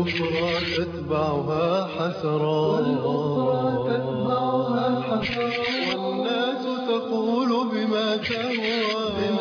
والأخرى تتبعها حسرات والناس تقول بما تهوى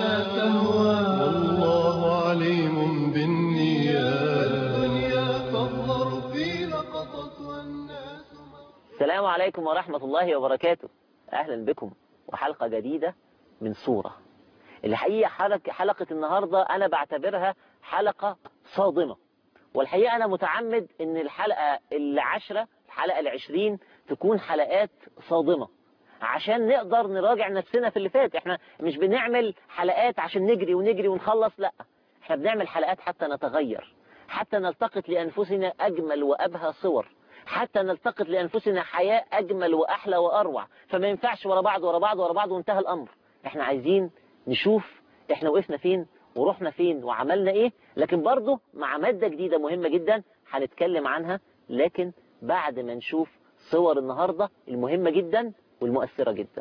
والله عليم بالنيات الدنيا تظهر في لقطة والناس السلام عليكم ورحمة الله وبركاته أهلا بكم وحلقة جديدة من صورة الحقيقة حلقة, حلقة النهاردة أنا بعتبرها حلقة صادمة والحقيقة أنا متعمد أن الحلقة العشرة الحلقة العشرين تكون حلقات صادمة عشان نقدر نراجع نفسنا في اللي فات احنا مش بنعمل حلقات عشان نجري ونجري ونخلص لا احنا بنعمل حلقات حتى نتغير حتى نلتقط لأنفسنا أجمل وأبهى صور حتى نلتقط لأنفسنا حياة أجمل وأحلى وأروع فما ينفعش ورا بعض ورا بعض ورا بعض وانتهى الأمر احنا عايزين نشوف احنا وقفنا فين ورحنا فين وعملنا ايه لكن برضه مع مادة جديدة مهمة جدا هنتكلم عنها لكن بعد ما نشوف صور النهاردة المهمة جدا والمؤثرة جدا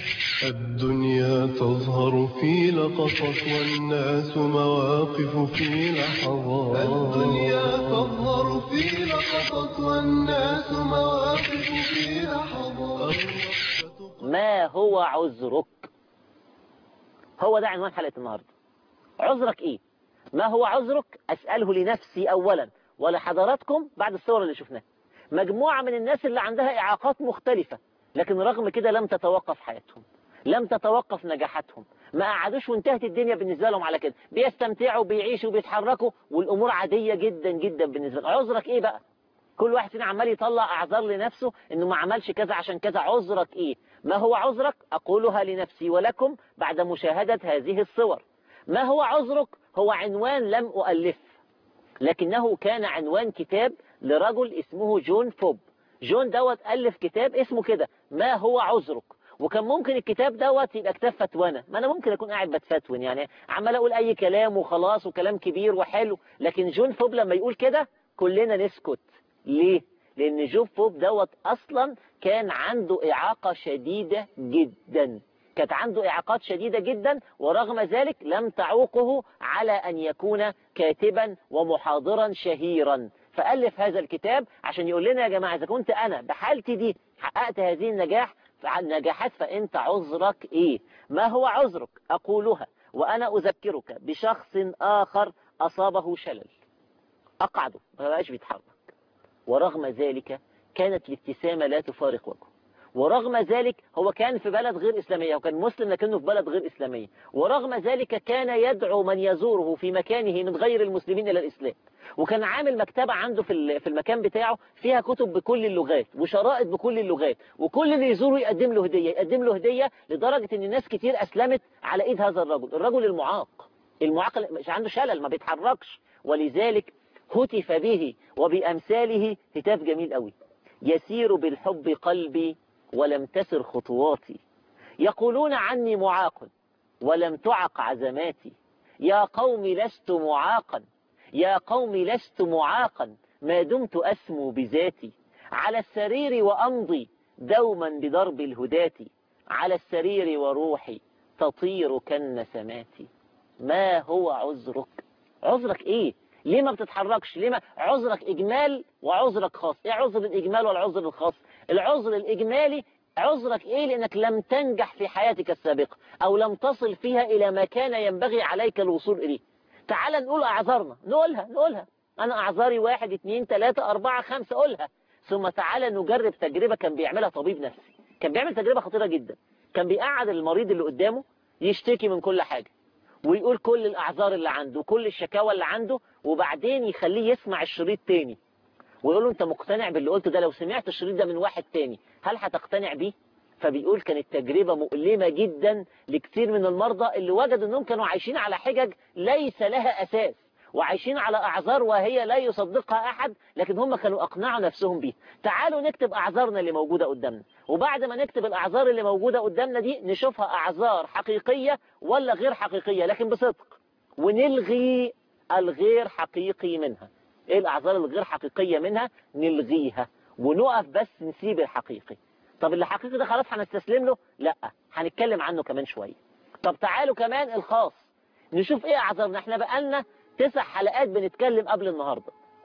الدنيا تظهر في لقطة والناس مواقف في لحظات الدنيا تظهر في لقطة والناس مواقف في لحظات ما هو عذرك هو ده عنوان حلقة النهاردة عذرك ايه ما هو عذرك اسأله لنفسي اولا ولحضراتكم بعد الصور اللي شفناها مجموعة من الناس اللي عندها اعاقات مختلفة لكن رغم كده لم تتوقف حياتهم لم تتوقف نجاحاتهم ما قعدوش وانتهت الدنيا بالنسبة لهم على كده بيستمتعوا بيعيشوا بيتحركوا والامور عادية جدا جدا بالنسبة لهم عذرك ايه بقى كل واحد فينا عمال يطلع اعذار لنفسه انه ما عملش كذا عشان كذا عذرك ايه ما هو عذرك اقولها لنفسي ولكم بعد مشاهدة هذه الصور ما هو عذرك هو عنوان لم أؤلف لكنه كان عنوان كتاب لرجل اسمه جون فوب جون دوت ألف كتاب اسمه كده ما هو عذرك وكان ممكن الكتاب دوت يبقى كتاب فتوانة ما أنا ممكن أكون قاعد بتفتون يعني عمال أقول أي كلام وخلاص وكلام كبير وحلو لكن جون فوب لما يقول كده كلنا نسكت ليه؟ لأن جون فوب دوت أصلا كان عنده إعاقة شديدة جدا كانت عنده إعاقات شديدة جدا ورغم ذلك لم تعوقه على أن يكون كاتبا ومحاضرا شهيرا فألف هذا الكتاب عشان يقول لنا يا جماعة إذا كنت أنا بحالتي دي حققت هذه النجاح النجاحات فأنت عذرك إيه ما هو عذرك أقولها وأنا أذكرك بشخص آخر أصابه شلل أقعده ما بقاش بيتحرك ورغم ذلك كانت الابتسامة لا تفارق وجهه ورغم ذلك هو كان في بلد غير إسلامية وكان مسلم لكنه في بلد غير إسلامية ورغم ذلك كان يدعو من يزوره في مكانه من غير المسلمين إلى الإسلام وكان عامل مكتبة عنده في في المكان بتاعه فيها كتب بكل اللغات وشرائط بكل اللغات وكل اللي يزوره يقدم له هدية يقدم له هدية لدرجة ان الناس كتير أسلمت على إيد هذا الرجل الرجل المعاق المعاق مش عنده شلل ما بيتحركش ولذلك هتف به وبأمثاله هتاف جميل قوي يسير بالحب قلبي ولم تسر خطواتي يقولون عني معاق ولم تعق عزماتي يا قوم لست معاقا يا قوم لست معاقا ما دمت أسمو بذاتي على السرير وأمضي دوما بضرب الهداة على السرير وروحي تطير كالنسمات ما هو عذرك عذرك ايه ليه ما بتتحركش ليه ما عذرك إجمال وعذرك خاص ايه عذر الإجمال والعذر الخاص العذر الإجمالي عذرك ايه لانك لم تنجح في حياتك السابقة او لم تصل فيها الى ما كان ينبغي عليك الوصول اليه تعال نقول اعذارنا نقولها نقولها انا اعذاري واحد اتنين تلاتة اربعة خمسة قولها ثم تعال نجرب تجربة كان بيعملها طبيب نفسي كان بيعمل تجربة خطيرة جدا كان بيقعد المريض اللي قدامه يشتكي من كل حاجة ويقول كل الاعذار اللي عنده وكل الشكاوى اللي عنده وبعدين يخليه يسمع الشريط تاني ويقول له انت مقتنع باللي قلته ده لو سمعت الشريط ده من واحد تاني هل هتقتنع بيه فبيقول كانت تجربة مؤلمة جدا لكثير من المرضى اللي وجدوا انهم كانوا عايشين على حجج ليس لها اساس وعايشين على اعذار وهي لا يصدقها احد لكن هم كانوا اقنعوا نفسهم بيها تعالوا نكتب اعذارنا اللي موجودة قدامنا وبعد ما نكتب الاعذار اللي موجودة قدامنا دي نشوفها اعذار حقيقية ولا غير حقيقية لكن بصدق ونلغي الغير حقيقي منها ايه الاعذار الغير حقيقية منها نلغيها ونقف بس نسيب الحقيقي طب اللي حقيقي ده خلاص هنستسلم له لا هنتكلم عنه كمان شوية طب تعالوا كمان الخاص نشوف ايه اعذارنا احنا بقالنا تسع حلقات بنتكلم قبل النهاردة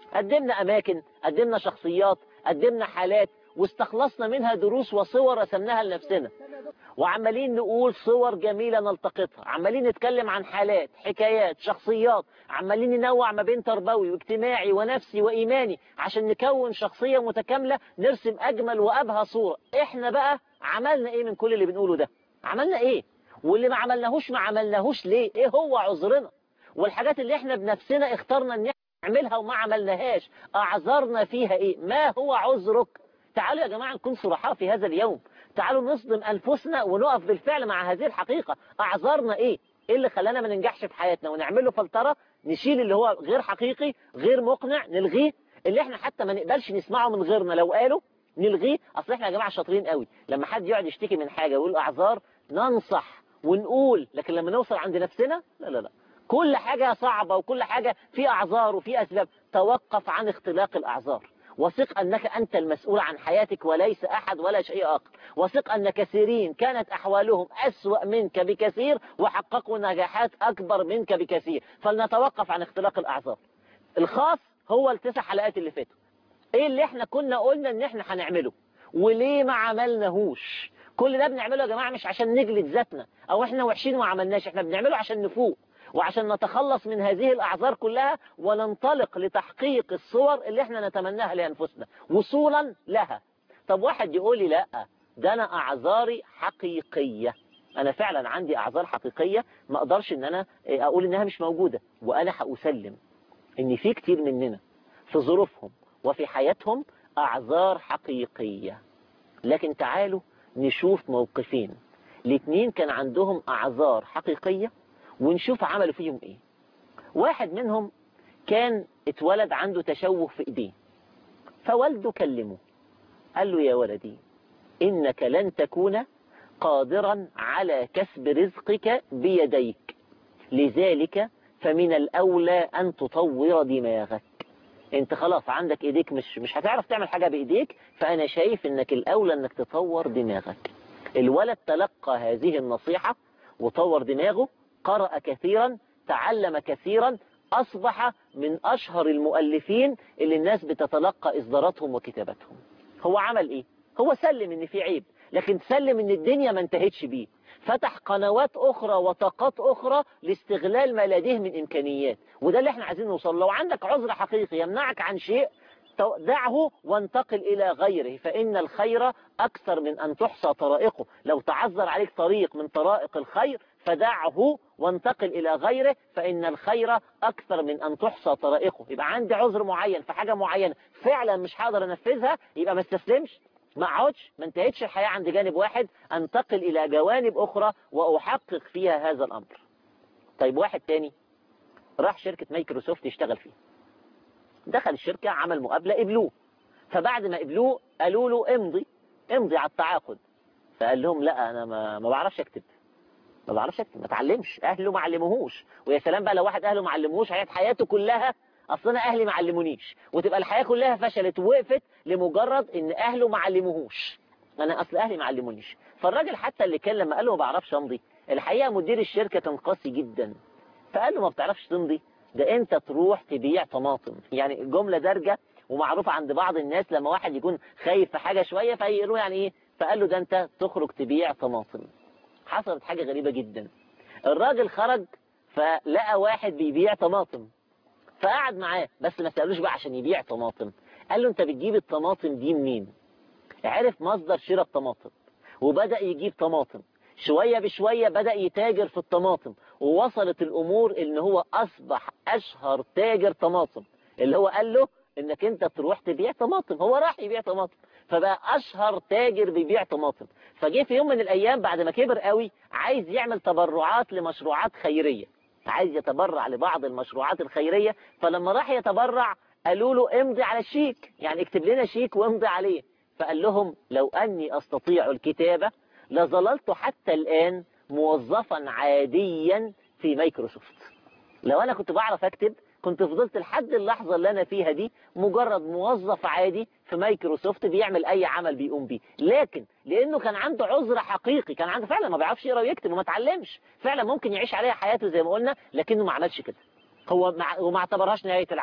قدمنا أماكن قدمنا شخصيات قدمنا حالات واستخلصنا منها دروس وصور رسمناها لنفسنا وعمالين نقول صور جميلة نلتقطها عمالين نتكلم عن حالات حكايات شخصيات عمالين ننوع ما بين تربوي واجتماعي ونفسي وإيماني عشان نكون شخصية متكاملة نرسم أجمل وأبهى صورة إحنا بقى عملنا إيه من كل اللي بنقوله ده عملنا إيه واللي ما عملناهوش ما عملناهوش ليه إيه هو عذرنا والحاجات اللي إحنا بنفسنا اخترنا إن نعملها وما عملناهاش أعذرنا فيها إيه ما هو عذرك تعالوا يا جماعة نكون صرحاء في هذا اليوم تعالوا نصدم أنفسنا ونقف بالفعل مع هذه الحقيقة أعذرنا إيه إيه اللي خلانا ما ننجحش في حياتنا ونعمل له فلترة نشيل اللي هو غير حقيقي غير مقنع نلغيه اللي احنا حتى ما نقبلش نسمعه من غيرنا لو قالوا نلغيه اصل احنا يا جماعه شاطرين قوي لما حد يقعد يشتكي من حاجه ويقول اعذار ننصح ونقول لكن لما نوصل عند نفسنا لا لا لا كل حاجه صعبه وكل حاجه في اعذار وفي اسباب توقف عن اختلاق الاعذار وثق أنك أنت المسؤول عن حياتك وليس أحد ولا شيء آخر وثق أن كثيرين كانت أحوالهم أسوأ منك بكثير وحققوا نجاحات أكبر منك بكثير فلنتوقف عن اختلاق الأعذار الخاص هو التسع حلقات اللي فاتوا ايه اللي احنا كنا قلنا ان احنا هنعمله وليه ما عملناهوش كل ده بنعمله يا جماعة مش عشان نجلد ذاتنا او احنا وحشين وما عملناش احنا بنعمله عشان نفوق وعشان نتخلص من هذه الأعذار كلها وننطلق لتحقيق الصور اللي احنا نتمناها لأنفسنا وصولا لها طب واحد يقول لي لا ده أنا أعذاري حقيقية أنا فعلا عندي أعذار حقيقية ما أقدرش إن أنا أقول إنها مش موجودة وأنا هأسلم إن في كتير مننا في ظروفهم وفي حياتهم أعذار حقيقية لكن تعالوا نشوف موقفين الاثنين كان عندهم أعذار حقيقية ونشوف عملوا فيهم ايه واحد منهم كان اتولد عنده تشوه في ايديه فوالده كلمه قال له يا ولدي انك لن تكون قادرا على كسب رزقك بيديك لذلك فمن الاولى ان تطور دماغك انت خلاص عندك ايديك مش مش هتعرف تعمل حاجة بايديك فانا شايف انك الاولى انك تطور دماغك الولد تلقى هذه النصيحة وطور دماغه قرأ كثيرا تعلم كثيرا أصبح من أشهر المؤلفين اللي الناس بتتلقى إصداراتهم وكتاباتهم هو عمل إيه؟ هو سلم إن في عيب لكن سلم إن الدنيا ما انتهتش بيه فتح قنوات أخرى وطاقات أخرى لاستغلال ما لديه من إمكانيات وده اللي احنا عايزين نوصل لو عندك عذر حقيقي يمنعك عن شيء دعه وانتقل إلى غيره فإن الخير أكثر من أن تحصى طرائقه لو تعذر عليك طريق من طرائق الخير فدعه وانتقل إلى غيره فإن الخير أكثر من أن تحصى طرائقه يبقى عندي عذر معين في حاجة معينة فعلا مش هقدر أنفذها يبقى ما استسلمش ما اقعدش ما انتهتش الحياة عند جانب واحد انتقل إلى جوانب أخرى وأحقق فيها هذا الأمر طيب واحد تاني راح شركة مايكروسوفت يشتغل فيها دخل الشركة عمل مقابلة قبلوه فبعد ما قبلوه قالوا له امضي امضي على التعاقد فقال لهم لا أنا ما, ما بعرفش أكتب ما بعرفش اكتب ما اتعلمش اهله ما علموهوش ويا سلام بقى لو واحد اهله ما علموهوش هيعيش حياته كلها اصل انا اهلي ما علمونيش وتبقى الحياه كلها فشلت ووقفت لمجرد ان اهله ما علموهوش انا اصل اهلي ما علمونيش فالراجل حتى اللي كان لما قال له ما بعرفش امضي الحقيقه مدير الشركه كان قاسي جدا فقال له ما بتعرفش تمضي ده انت تروح تبيع طماطم يعني جمله دارجه ومعروفه عند بعض الناس لما واحد يكون خايف في حاجه شويه فيقولوا يعني ايه فقال له ده انت تخرج تبيع طماطم حصلت حاجة غريبة جدا الراجل خرج فلقى واحد بيبيع طماطم فقعد معاه بس ما سألوش بقى عشان يبيع طماطم قال له انت بتجيب الطماطم دي منين عرف مصدر شراء الطماطم وبدأ يجيب طماطم شوية بشوية بدأ يتاجر في الطماطم ووصلت الأمور ان هو أصبح أشهر تاجر طماطم اللي هو قال له انك انت تروح تبيع طماطم هو راح يبيع طماطم فبقى أشهر تاجر بيبيع طماطم فجه في يوم من الأيام بعد ما كبر قوي عايز يعمل تبرعات لمشروعات خيرية عايز يتبرع لبعض المشروعات الخيرية فلما راح يتبرع قالوا له امضي على الشيك يعني اكتب لنا شيك وامضي عليه فقال لهم لو أني أستطيع الكتابة لظللت حتى الآن موظفا عاديا في مايكروسوفت لو أنا كنت بعرف أكتب كنت فضلت لحد اللحظة اللي أنا فيها دي مجرد موظف عادي في مايكروسوفت بيعمل أي عمل بيقوم بيه لكن لأنه كان عنده عذر حقيقي كان عنده فعلا ما بيعرفش يقرا ويكتب وما اتعلمش فعلا ممكن يعيش عليها حياته زي ما قلنا لكنه ما عملش كده هو ما وما اعتبرهاش نهاية العالم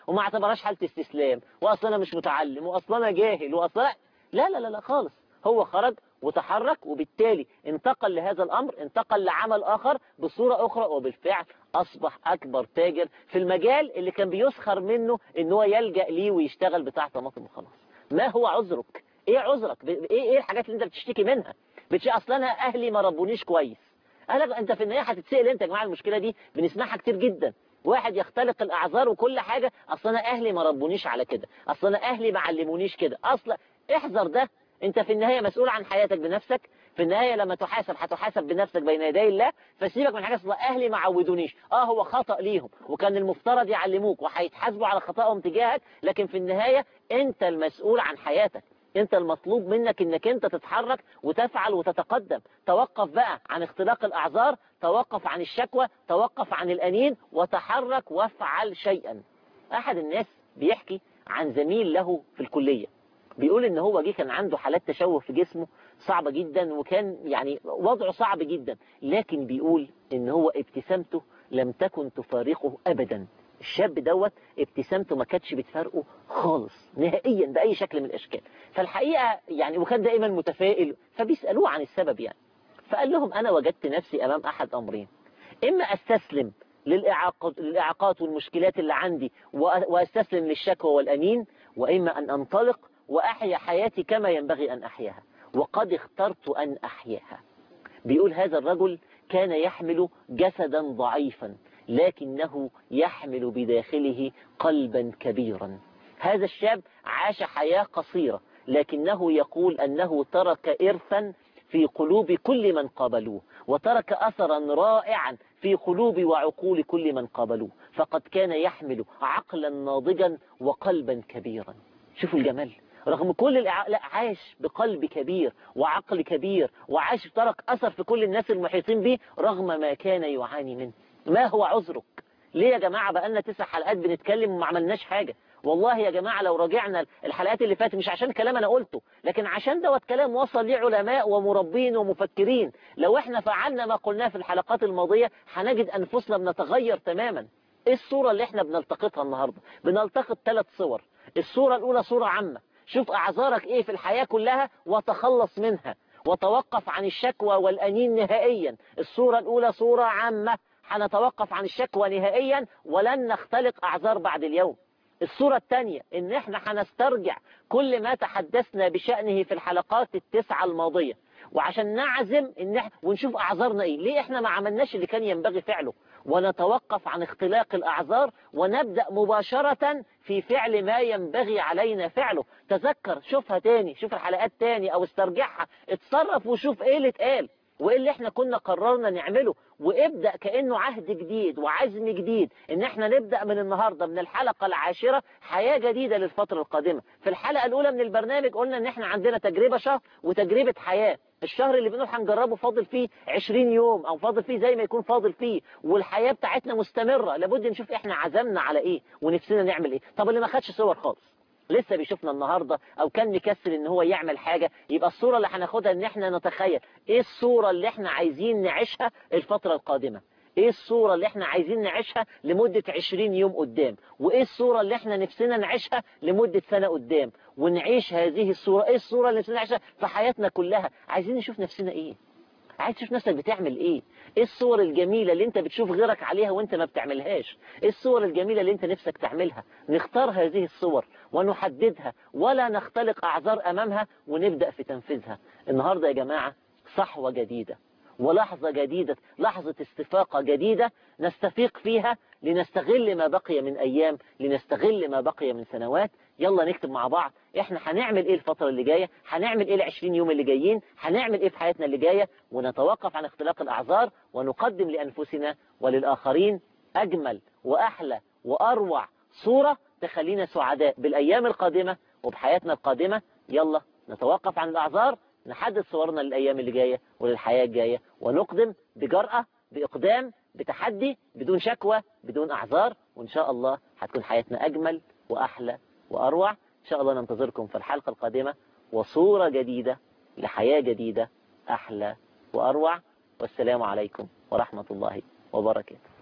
وما اعتبرهاش حالة استسلام واصلا انا مش متعلم واصلا انا جاهل واصلا لا لا لا لا خالص هو خرج وتحرك وبالتالي انتقل لهذا الأمر انتقل لعمل آخر بصورة أخرى وبالفعل أصبح أكبر تاجر في المجال اللي كان بيسخر منه ان هو يلجأ ليه ويشتغل بتاع طماطم وخلاص ما هو عذرك ايه عذرك ايه ايه الحاجات اللي انت بتشتكي منها بتشتكي اصلا انا اهلي ما ربونيش كويس قال انت في النهايه هتتسال انت يا جماعه المشكله دي بنسمعها كتير جدا واحد يختلق الاعذار وكل حاجه اصلا انا اهلي ما ربونيش على كده اصلا انا اهلي ما علمونيش كده اصلا احذر ده انت في النهايه مسؤول عن حياتك بنفسك في النهايه لما تحاسب هتحاسب بنفسك بين يدي الله فسيبك من حاجه اصلا اهلي ما عودونيش اه هو خطا ليهم وكان المفترض يعلموك وهيتحاسبوا على خطاهم تجاهك لكن في النهايه انت المسؤول عن حياتك انت المطلوب منك انك انت تتحرك وتفعل وتتقدم توقف بقى عن اختلاق الاعذار توقف عن الشكوى توقف عن الانين وتحرك وافعل شيئا احد الناس بيحكي عن زميل له في الكلية بيقول ان هو جه كان عنده حالات تشوه في جسمه صعبة جدا وكان يعني وضعه صعب جدا لكن بيقول ان هو ابتسامته لم تكن تفارقه ابدا الشاب دوت ابتسامته ما كانتش بتفارقه خالص نهائيا بأي شكل من الأشكال فالحقيقة يعني وكان دائما متفائل فبيسألوه عن السبب يعني فقال لهم أنا وجدت نفسي أمام أحد أمرين إما أستسلم للإعاقات, للإعاقات والمشكلات اللي عندي وأستسلم للشكوى والأنين وإما أن أنطلق وأحيا حياتي كما ينبغي أن أحياها وقد اخترت أن أحياها بيقول هذا الرجل كان يحمل جسدا ضعيفا لكنه يحمل بداخله قلبا كبيرا هذا الشاب عاش حياة قصيرة لكنه يقول أنه ترك إرثا في قلوب كل من قابلوه وترك أثرا رائعا في قلوب وعقول كل من قابلوه فقد كان يحمل عقلا ناضجا وقلبا كبيرا شوفوا الجمال رغم كل الإع... لا عاش بقلب كبير وعقل كبير وعاش ترك أثر في كل الناس المحيطين به رغم ما كان يعاني منه ما هو عذرك ليه يا جماعة بقالنا تسع حلقات بنتكلم وما عملناش حاجة والله يا جماعة لو رجعنا الحلقات اللي فاتت مش عشان كلام أنا قلته لكن عشان دوت كلام وصل ليه علماء ومربين ومفكرين لو احنا فعلنا ما قلناه في الحلقات الماضية هنجد أنفسنا بنتغير تماما ايه الصورة اللي احنا بنلتقطها النهاردة بنلتقط ثلاث صور الصورة الأولى صورة عامة شوف أعذارك ايه في الحياة كلها وتخلص منها وتوقف عن الشكوى والأنين نهائيا الصورة الأولى صورة عامة هنتوقف عن الشكوى نهائيا ولن نختلق أعذار بعد اليوم الصورة الثانية ان احنا هنسترجع كل ما تحدثنا بشأنه في الحلقات التسعة الماضية وعشان نعزم ان احنا ونشوف اعذارنا ايه ليه احنا ما عملناش اللي كان ينبغي فعله ونتوقف عن اختلاق الاعذار ونبدأ مباشرة في فعل ما ينبغي علينا فعله تذكر شوفها تاني شوف الحلقات تاني او استرجعها اتصرف وشوف ايه اللي اتقال وايه اللي احنا كنا قررنا نعمله وابدأ كأنه عهد جديد وعزم جديد ان احنا نبدأ من النهاردة من الحلقة العاشرة حياة جديدة للفترة القادمة في الحلقة الاولى من البرنامج قلنا ان احنا عندنا تجربة شهر وتجربة حياة الشهر اللي بنقول هنجربه فاضل فيه 20 يوم او فاضل فيه زي ما يكون فاضل فيه والحياة بتاعتنا مستمرة لابد نشوف احنا عزمنا على ايه ونفسنا نعمل ايه طب اللي ما خدش صور خالص لسه بيشوفنا النهاردة او كان مكسل ان هو يعمل حاجة يبقى الصورة اللي هناخدها ان احنا نتخيل ايه الصورة اللي احنا عايزين نعيشها الفترة القادمة ايه الصورة اللي احنا عايزين نعيشها لمدة 20 يوم قدام وايه الصورة اللي احنا نفسنا نعيشها لمدة سنة قدام ونعيش هذه الصورة ايه الصورة اللي نفسنا نعيشها في حياتنا كلها عايزين نشوف نفسنا ايه عايز تشوف نفسك بتعمل ايه ايه الصور الجميلة اللي انت بتشوف غيرك عليها وانت ما بتعملهاش ايه الصور الجميلة اللي انت نفسك تعملها نختار هذه الصور ونحددها ولا نختلق اعذار امامها ونبدأ في تنفيذها النهاردة يا جماعة صحوة جديدة ولحظة جديدة لحظة استفاقة جديدة نستفيق فيها لنستغل ما بقي من أيام لنستغل ما بقي من سنوات يلا نكتب مع بعض احنا هنعمل ايه الفترة اللي جاية هنعمل ايه العشرين يوم اللي جايين هنعمل ايه في حياتنا اللي جاية ونتوقف عن اختلاق الأعذار ونقدم لأنفسنا وللآخرين أجمل وأحلى وأروع صورة تخلينا سعداء بالأيام القادمة وبحياتنا القادمة يلا نتوقف عن الأعذار نحدد صورنا للأيام اللي جاية وللحياة الجاية ونقدم بجرأة بإقدام بتحدي بدون شكوى بدون أعذار وإن شاء الله هتكون حياتنا أجمل وأحلى وأروع إن شاء الله ننتظركم في الحلقة القادمة وصورة جديدة لحياة جديدة أحلى وأروع والسلام عليكم ورحمة الله وبركاته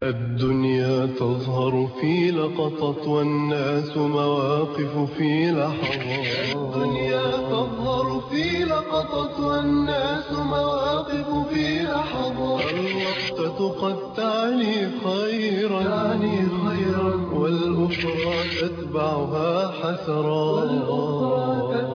الدنيا تظهر في لقطة والناس مواقف في لحظات الدنيا تظهر في لقطة والناس مواقف في لحظات الوقتة قد تعني خيرا تعني خيرا والأخرى تتبعها حسرات